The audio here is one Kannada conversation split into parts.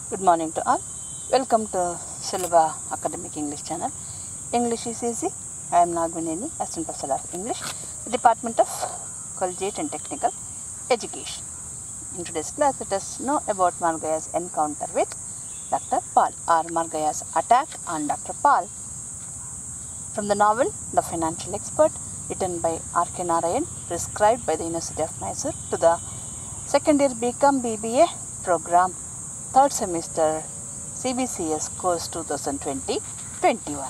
Good morning to all. Welcome to Silva Academic English channel. English is easy. I am Nagvineni, Assistant Professor of English, Department of Collegiate and Technical Education. In today's class, let us know about Margaya's encounter with Dr. Paul or Margaya's attack on Dr. Paul from the novel The Financial Expert, written by R.K. Narayan, prescribed by the University of Mysore to the second year BCom BBA program, third semester CBCS course 2020-21.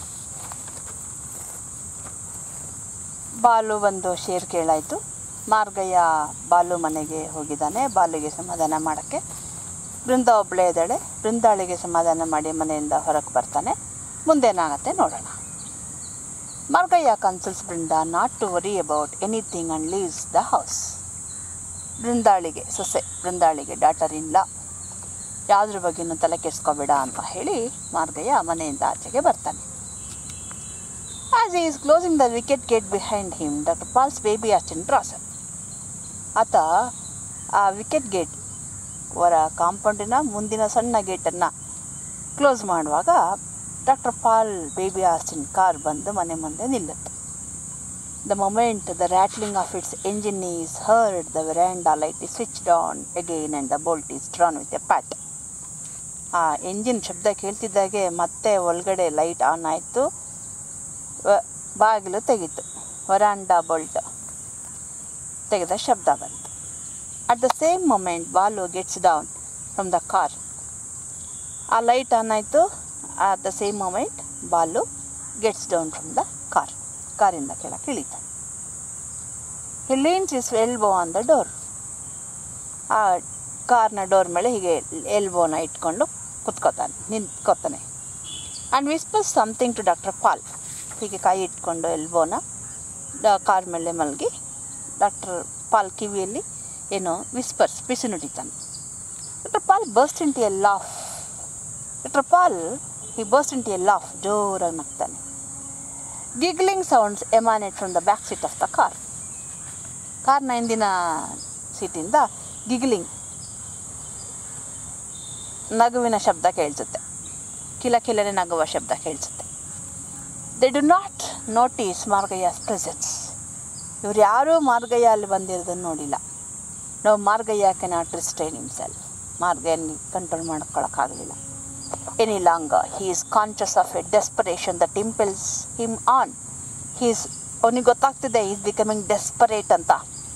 Balu ಒಂದು ಶೇರ್ ಕೇಳಾಯಿತು ಮಾರ್ಗಯ್ಯ ಬಾಲು ಮನೆಗೆ ಹೋಗಿದ್ದಾನೆ ಬಾಲುಗೆ ಸಮಾಧಾನ ಮಾಡೋಕ್ಕೆ ಬೃಂದ ಒಬ್ಬಳೇ ಇದ್ದಾಳೆ ಬೃಂದಾಳಿಗೆ ಸಮಾಧಾನ ಮಾಡಿ ಮನೆಯಿಂದ ಹೊರಗೆ ಬರ್ತಾನೆ ಮುಂದೇನಾಗತ್ತೆ ನೋಡೋಣ Margayya consoles Brinda not to worry about anything and leaves the house ಬೃಂದಾಳಿಗೆ ಸೊಸೆ ಬೃಂದಾಳಿಗೆ ಡಾಟರ್ ಇಲ್ಲ ಯಾವುದ್ರ ಬಗ್ಗೆನೂ ತಲೆ ಕೆಡಿಸ್ಕೋಬೇಡ ಅಂತ ಹೇಳಿ ಮಾರ್ಗಯ್ಯ ಮನೆಯಿಂದ ಆಚೆಗೆ ಬರ್ತಾನೆ as he is closing the wicket gate behind him doctor Pal's baby Austin draws up ಆತ ಆ ವಿಕೆಟ್ ಗೇಟ್ ಅವರ ಕಾಂಪೌಂಡಿನ ಮುಂದಿನ ಸಣ್ಣ ಗೇಟನ್ನು ಕ್ಲೋಸ್ ಮಾಡುವಾಗ doctor Pal baby Austin car ಬಂದು ಮನೆ ಮುಂದೆ ನಿಲ್ಲುತ್ತೆ the moment the rattling of its engine is heard the veranda light is switched on again and the bolt is drawn with a pat ಆ ಎಂಜಿನ್ ಶಬ್ದ ಕೇಳ್ತಿದ್ದಾಗೆ ಮತ್ತೆ ಒಳಗಡೆ ಲೈಟ್ ಆನ್ ಆಯಿತು ಬಾಗಿಲು ತೆಗೀತು ವರಾಂಡಾ ಬೋಲ್ಟ್ ತೆಗೆದ ಶಬ್ದ ಬಂತು at the same moment Balu gets down from the car ಆ ಲೈಟ್ ಆನ್ ಆಯಿತು at the same moment Balu gets down from the car ಕಾರಿಂದ ಕೆಳಗೆ ಇಳಿತಾನೆ he leans his elbow on the door ಆ ಕಾರ್ನ ಡೋರ್ ಮೇಲೆ ಹೀಗೆ ಎಲ್ಬೋನ ಇಟ್ಕೊಂಡು ಕುತ್ಕೋತಾನೆ ನಿಂತ್ಕೋತಾನೆ and whispers something to doctor Pal ಹೀಗೆ ಕೈ ಇಟ್ಕೊಂಡು ಎಲ್ಬೋನ ಡ ಕಾರ್ ಮೇಲೆ ಮಲಗಿ ಡಾಕ್ಟರ್ ಪಾಲ್ ಕಿವಿಯಲ್ಲಿ ಏನೋ ವಿಸ್ಪರ್ಸ್ ಬಿಸಿ ನುಡಿತಾನೆ doctor Pal burst into a laugh doctor Pal ಈ ಬರ್ಸ್ಟ್ ಇಂಟಿ ಎ ಲಾಫ್ ಜೋರಾಗಿ ನಗ್ತಾನೆ giggling sounds emanate from the back seat of the car ಕಾರ್ನ ಹಿಂದಿನ ಸೀಟಿಂದ ಗಿಗ್ಲಿಂಗ್ ನಗುವಿನ ಶಬ್ದ ಕೇಳಿಸುತ್ತೆ ಕಿಲ ಕಿಲನೆ ನಗುವ ಶಬ್ದ ಕೇಳಿಸುತ್ತೆ they do not notice Margayya's presence ಇವ್ರು ಯಾರೂ ಮಾರ್ಗಯ್ಯ ಅಲ್ಲಿ ಬಂದಿರೋದನ್ನು ನೋಡಿಲ್ಲ ನಾವು ಮಾರ್ಗಯ್ಯ ಕೆನಾಟ್ ರಿಸ್ಟೈನ್ ಹಿಮ್ಸೆಲ್ಫ್ ಮಾರ್ಗಯ್ಯನ ಕಂಟ್ರೋಲ್ ಮಾಡ್ಕೊಳಕ್ಕಾಗಲಿಲ್ಲ any longer he is conscious of a desperation that impels him on he's ಅವನಿಗೆ ಗೊತ್ತಾಗ್ತಿದೆ ಈಸ್ ಬಿಕಮಿಂಗ್ ಡೆಸ್ಪರೇಟ್ ಅಂತ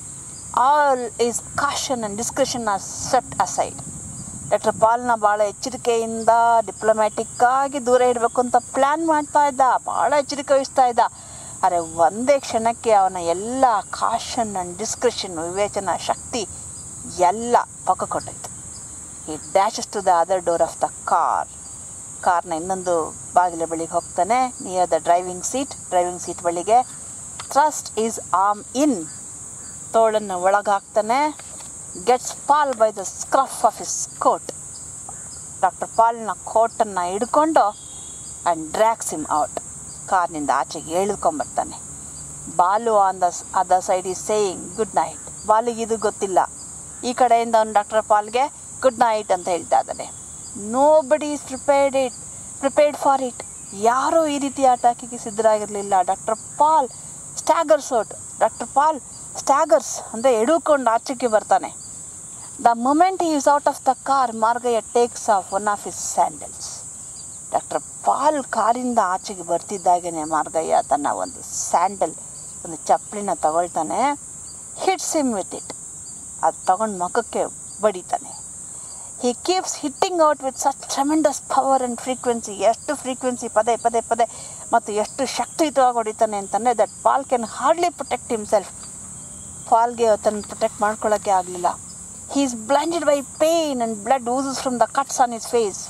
all his caution and discretion are set aside doctor ಪಾಲ್ನ ಭಾಳ ಎಚ್ಚರಿಕೆಯಿಂದ ಡಿಪ್ಲೊಮ್ಯಾಟಿಕ್ ಆಗಿ ದೂರ ಇಡಬೇಕು ಅಂತ ಪ್ಲ್ಯಾನ್ ಮಾಡ್ತಾ ಇದ್ದ ಭಾಳ ಎಚ್ಚರಿಕೆ ವಹಿಸ್ತಾ ಇದ್ದ ಆದರೆ ಒಂದೇ ಕ್ಷಣಕ್ಕೆ ಅವನ ಎಲ್ಲ ಕಾಷನ್ ಆ್ಯಂಡ್ ಡಿಸ್ಕ್ರಿಷನ್ ವಿವೇಚನಾ ಶಕ್ತಿ ಎಲ್ಲ ಪಕ್ಕ ಕೊಟ್ಟೈತೆ he dashes to the other door of the car ಕಾರ್ನ ಇನ್ನೊಂದು ಬಾಗಿಲ ಬಳಿಗೆ ಹೋಗ್ತಾನೆ near the driving seat driving seat ಬಳಿಗೆ ಟ್ರಸ್ಟ್ ಈಸ್ ಆಮ್ ಇನ್ ತೋಳನ್ನು ಒಳಗಾಗ್ತಾನೆ gets Pal by the scruff of his coat doctor ಪಾಲ್ನ ಕೋಟನ್ನು ಹಿಡ್ಕೊಂಡು ಆ್ಯಂಡ್ ಡ್ರ್ಯಾಕ್ಸ್ ಹಿಮ್ ಔಟ್ ಕಾರ್ನಿಂದ ಆಚೆಗೆ ಎಳೆದುಕೊಂಬರ್ತಾನೆ Balu on the other side is saying good night ಬಾಲಿಗೆ ಇದು ಗೊತ್ತಿಲ್ಲ ಈ ಕಡೆಯಿಂದ ಅವ್ನು ಡಾಕ್ಟರ್ ಪಾಲ್ಗೆ ಗುಡ್ ನೈಟ್ ಅಂತ ಹೇಳ್ತಾ ಇದ್ದಾನೆ nobody is prepared it prepared for it ಯಾರೂ ಈ ರೀತಿ ಅಟ್ಯಾಕಿಗೆ ಸಿದ್ಧರಾಗಿರಲಿಲ್ಲ doctor Pal staggers out doctor Pal staggers ಅಂದರೆ ಎಡುಕೊಂಡು ಆಚೆಗೆ ಬರ್ತಾನೆ the moment he's out of the car Margayya takes off one of his sandals doctor Pal ಕಾರಿಂದ ಆಚೆಗೆ ಬರ್ತಿದ್ದಾಗೇ ಮಾರ್ಗಯ್ಯ ತನ್ನ ಒಂದು ಸ್ಯಾಂಡಲ್ ಒಂದು ಚಪ್ಪಲಿನ ತಗೊಳ್ತಾನೆ ಹಿಟ್ಸ್ ಹಿಮ್ ವಿತ್ ಇಟ್ ಅದು ತಗೊಂಡು ಮುಖಕ್ಕೆ ಬಡಿತಾನೆ he keeps hitting out with such tremendous power and frequency ಎಷ್ಟು ಫ್ರೀಕ್ವೆನ್ಸಿ ಪದೇ ಪದೇ ಪದೇ ಮತ್ತು ಎಷ್ಟು ಶಕ್ತಿಯುತವಾಗಿ ಹೊಡಿತಾನೆ ಅಂತಂದರೆ that Pal can hardly protect himself ಪಾಲ್ಗೆ ತನ್ನ ಪ್ರೊಟೆಕ್ಟ್ ಮಾಡ್ಕೊಳ್ಳೋಕ್ಕೆ ಆಗಲಿಲ್ಲ he is blinded by pain and blood oozes from the cuts on his face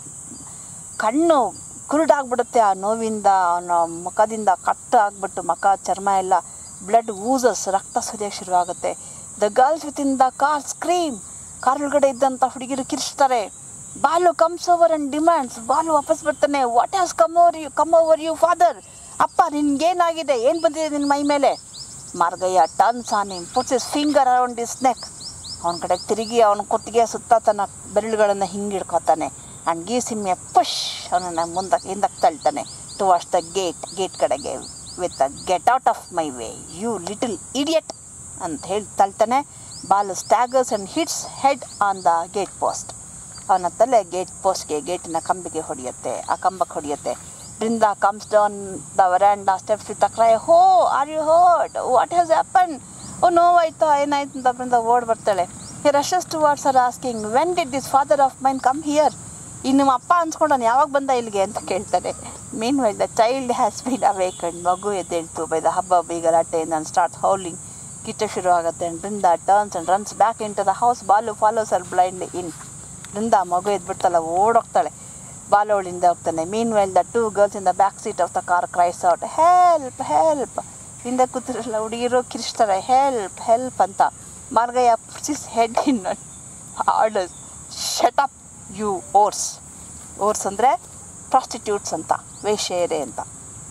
ಕಣ್ಣು ಕುರುಡಾಗ್ಬಿಡುತ್ತೆ ಆ ನೋವಿಂದ ಅವನ ಮುಖದಿಂದ ಕಟ್ಟು ಆಗಿಬಿಟ್ಟು ಮುಖ ಚರ್ಮ ಎಲ್ಲ ಬ್ಲಡ್ ಊಸಸ್ ರಕ್ತ ಸುರಿಯೋಕ್ಕೆ ಶುರುವಾಗುತ್ತೆ the girls with in the car scream car ಒಳಗಡೆ ಇದ್ದಂಥ ಹುಡುಗಿರು ಕಿರಿಸ್ತಾರೆ Balu comes over and demands Balu ವಾಪಸ್ ಬರ್ತಾನೆ what has come over you come over you father ಅಪ್ಪ ನಿನ್ಗೇನಾಗಿದೆ ಏನು ಬಂದಿದೆ ನಿನ್ನ ಮೈ ಮೇಲೆ Margayya turns on him puts his finger around his neck ಅವನ ಕಡೆ ತಿರುಗಿ ಅವನ ಕುತ್ತಿಗೆ ಸುತ್ತ ತನ್ನ ಬೆರಳುಗಳನ್ನು ಹಿಂಗೆ ಹಿಡ್ಕೊತಾನೆ and gives him a push ಅವನನ್ನು ಮುಂದಕ್ಕೆ ಹಿಂದಕ್ಕೆ ತಳ್ತಾನೆ to wash the gate gate ಕಡೆಗೆ with get out of my way you little idiot ಅಂತ ಹೇಳಿ ತಳ್ತಾನೆ Balu staggers and hits head on the gate post ಅವನ ತಲೆ ಗೇಟ್ ಪೋಸ್ಟ್ಗೆ ಗೇಟಿನ ಕಂಬಿಗೆ ಹೊಡೆಯುತ್ತೆ ಆ ಕಂಬಕ್ಕೆ ಹೊಡೆಯುತ್ತೆ Brinda comes down the veranda steps with cry oh are you hurt what has happen ಓ ನೋವಾಯ್ತಾ ಏನಾಯ್ತು ಅಂತ ಬೃಂದ ಓಡ್ ಬರ್ತಾಳೆ he rushes to what's are asking when did this father of main come here ಇನ್ನು ನಿಮ್ಮ ಅಪ್ಪ ಅನ್ಸ್ಕೊಂಡು ಯಾವಾಗ ಬಂದ ಇಲ್ಲಿಗೆ ಅಂತ ಕೇಳ್ತಾನೆ meanwhile the child has been awakened ಮಗು ಎದ್ದೇಳ್ತು ಬೈ ದ ಹಬ್ಬ ಬಿ ಗಲಾಟೆ ನಾನು ಸ್ಟಾರ್ಟ್ ಹೌಲಿಂಗ್ ಕಿಚ್ಚ ಶುರು ಆಗುತ್ತೆ and Brinda turns and runs back into the house Balu follows her blind in Brinda ಮಗು ಎದ್ಬಿಡ್ತಲ್ಲ ಓಡೋಗ್ತಾಳೆ ಬಾಲು ಅವಳಿಂದ ಹೋಗ್ತಾನೆ meanwhile the two girls in the back seat of the car cries out help help ಹಿಂದೆ ಕೂತಿರಲ್ಲ ಹುಡುಗಿರು ಕಿರಿಸ್ತಾರೆ ಹೆಲ್ಪ್ ಹೆಲ್ಪ್ ಅಂತ Margayya puts head in orders shut up you whores whores ಅಂದರೆ ಪ್ರಾಸ್ಟಿಟ್ಯೂಟ್ಸ್ ಅಂತ ವೇಶ್ಯೆಯರೇ ಅಂತ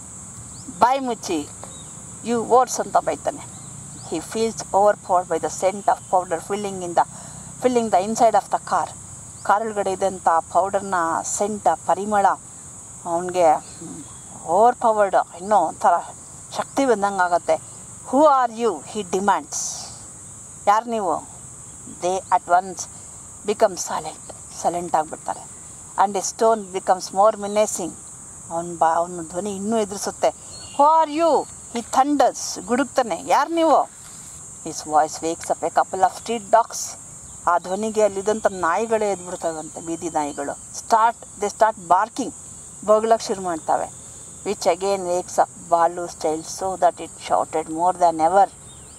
ಬಾಯಿ ಮುಚ್ಚಿ ಯು ಓರ್ಸ್ ಅಂತ ಬೈತಾನೆ he feels overpowered by the scent of powder filling in the filling the inside of the car car ಒಳಗಡೆ ಇದ್ದಂಥ ಪೌಡರ್ನ ಸೆಂಟ್ ಪರಿಮಳ ಅವನಿಗೆ ಓವರ್ ಪವರ್ಡ್ ಇನ್ನೂ ಒಂಥರ ಶಕ್ತಿ ಬಂದಂಗೆ ಆಗುತ್ತೆ who are you he demands ಯಾರು ನೀವು they at once become silent silent ಆಗಿಬಿಡ್ತಾರೆ and a stone becomes more menacing ಅವನ ಬಾ ಅವನ ಧ್ವನಿ ಇನ್ನೂ ಎದುರಿಸುತ್ತೆ ಹೂ ಆರ್ ಯು ಹಿ ಥಂಡರ್ಸ್ ಗುಡುಕ್ತಾನೆ ಯಾರು ನೀವು his voice wakes up a couple of street dogs ಆ ಧ್ವನಿಗೆ ಅಲ್ಲಿದ್ದಂಥ ನಾಯಿಗಳೇ ಎದ್ಬಿಡ್ತವಂತೆ ಬೀದಿ ನಾಯಿಗಳು ಸ್ಟಾರ್ಟ್ ದೆ ಸ್ಟಾರ್ಟ್ ಬಾರ್ಕಿಂಗ್ ಬೊಗ್ಲಕ್ಕೆ ಶುರು ಮಾಡ್ತವೆ which again wakes up Balu style so that it shouted more than ever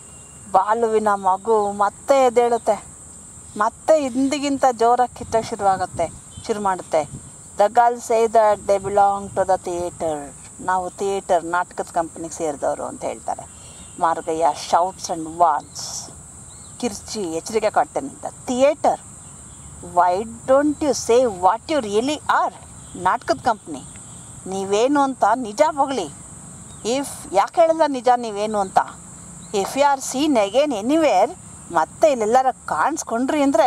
ಬಾಲುವಿನ ಮಗು ಮತ್ತೆ ಎದ್ದೇಳುತ್ತೆ ಮತ್ತೆ ಹಿಂದಿಗಿಂತ ಜೋರಾಗಿ ಕಿತ್ತಕ್ಕೆ ಶುರುವಾಗುತ್ತೆ ಶುರು ಮಾಡುತ್ತೆ the girl say that they belong to the theatre ನಾವು ಥಿಯೇಟರ್ ನಾಟಕದ ಕಂಪ್ನಿಗೆ ಸೇರಿದವರು ಅಂತ ಹೇಳ್ತಾರೆ ಮಾರ್ಗಯ್ಯ ಶೌಟ್ಸ್ ಆ್ಯಂಡ್ ವಾನ್ಸ್ ಕಿರ್ಚಿ ಎಚ್ಚರಿಕೆ ಕೊಡ್ತೇನೆ the theatre why don't you say what you really are ನಾಟಕದ ಕಂಪ್ನಿ ನೀವೇನು ಅಂತ ನಿಜ ಬೊಗಳಿ ಇಫ್ ಯಾಕೆ ಹೇಳಿಲ್ಲ ನಿಜ ನೀವೇನು ಅಂತ if you are seen again anywhere ಮತ್ತೆ ಇಲ್ಲೆಲ್ಲರ ಕಾಣಿಸ್ಕೊಂಡ್ರಿ ಅಂದರೆ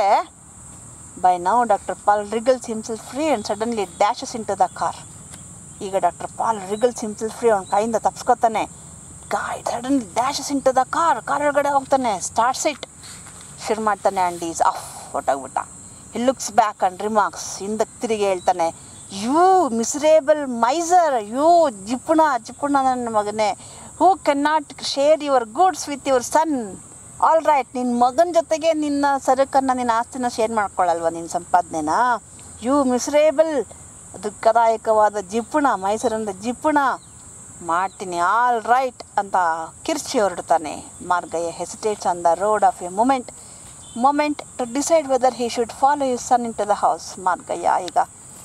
by now doctor Pal wriggles himself free and suddenly dashes into the car ಈಗ doctor Pal wriggles himself free ಅವ್ನ ಕೈಯಿಂದ ತಪ್ಸ್ಕೊತಾನೆ ಗಾಯ್ suddenly dashes into the car car ಒಳಗಡೆ ಹೋಗ್ತಾನೆ ಸ್ಟಾರ್ಟ್ಸ್ ಇಟ್ ಶುರು ಮಾಡ್ತಾನೆ ಆ್ಯಂಡ್ ಈಸ್ ಆಫ್ ಹೊಟ್ಟೋಗ್ಬಿಟ್ಟ he looks back and remarks ಹಿಂದಕ್ಕೆ ತಿರುಗಿ ಹೇಳ್ತಾನೆ ಯೂ ಮಿಸರೇಬಲ್ ಮೈಸರ್ ಯೂ ಜಿಪುಣ ಜಿಪುಣ ನನ್ನ ಮಗನೇ who can not share your goods with your son all right ನಿನ್ನ ಮಗನ ಜೊತೆಗೆ ನಿನ್ನ ಸರಕನ್ನು ನಿನ್ನ ಆಸ್ತಿನ ಶೇರ್ ಮಾಡ್ಕೊಳ್ಳಲ್ವ ನಿನ್ನ ಸಂಪಾದನೆನ ಯು ಮಿಸರೇಬಲ್ ದುಃಖದಾಯಕವಾದ ಜಿಪುಣ ಮೈಸೂರಿಂದ ಜಿಪುಣ ಮಾಡ್ತೀನಿ ಆಲ್ ರೈಟ್ ಅಂತ ಕಿರ್ಚಿ ಹೊರಡ್ತಾನೆ Margayya hesitates on the road of a moment moment to decide whether he should follow his son into the house Margayya ಈಗ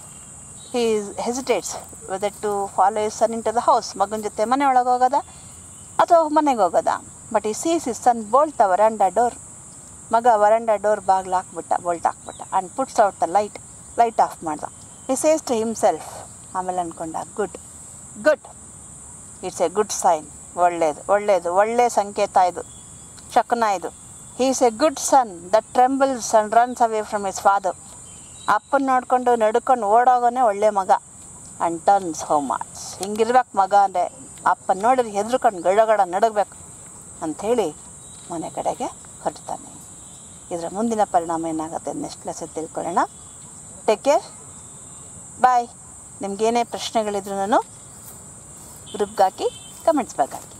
he hesitates whether to follow his son into the house ಮಗನ ಜೊತೆ ಮನೆ ಒಳಗೆ ಹೋಗೋದ ಅಥವಾ ಮನೆಗೆ ಹೋಗೋದ but he sees his son bolt the veranda door ಮಗ ವರಂಡ ಡೋರ್ ಬಾಗ್ಲು ಹಾಕ್ಬಿಟ್ಟ ಬೋಲ್ಟ್ ಹಾಕ್ಬಿಟ್ಟ and puts out the light light off ಮಾಡ್ದ ಈ ಸೇಸ್ ಟು ಹಿಮ್ಸೆಲ್ಫ್ ಆಮೇಲೆ ಅಂದ್ಕೊಂಡ good good it's a good sign ಒಳ್ಳೇದು ಒಳ್ಳೇದು ಒಳ್ಳೆ ಸಂಕೇತ ಇದು ಶಕನ ಇದು he's a good son the trembles and runs away from his father ಅಪ್ಪನ ನೋಡ್ಕೊಂಡು ನಡ್ಕೊಂಡು ಓಡೋಗೋನೆ ಒಳ್ಳೆ ಮಗ ಆ್ಯಂಡ್ ಟರ್ನ್ಸ್ ಹೋಮ್ ಆರ್ಟ್ಸ್ ಹಿಂಗಿರ್ಬೇಕು ಮಗ ಅಂದರೆ ಅಪ್ಪನ ನೋಡಿದ್ರೆ ಹೆದ್ರುಕೊಂಡು ಗಡಗಡ ನಡಗಬೇಕು ಅಂಥೇಳಿ ಮನೆ ಕಡೆಗೆ ಹೊರಡ್ತಾನೆ ಇದರ ಮುಂದಿನ ಪರಿಣಾಮ ಏನಾಗುತ್ತೆ ನೆಕ್ಸ್ಟ್ ಕ್ಲಾಸಲ್ಲಿ ತಿಳ್ಕೊಳ್ಳೋಣ ಟೇಕ್ ಕೇರ್ ಬಾಯ್ ನಿಮ್ಗೇನೇ ಪ್ರಶ್ನೆಗಳಿದ್ರು ನಾನು ಗ್ರೂಪ್ಗೆ ಹಾಕಿ ಕಮೆಂಟ್ಸ್ ಬೇಕಾಗಿ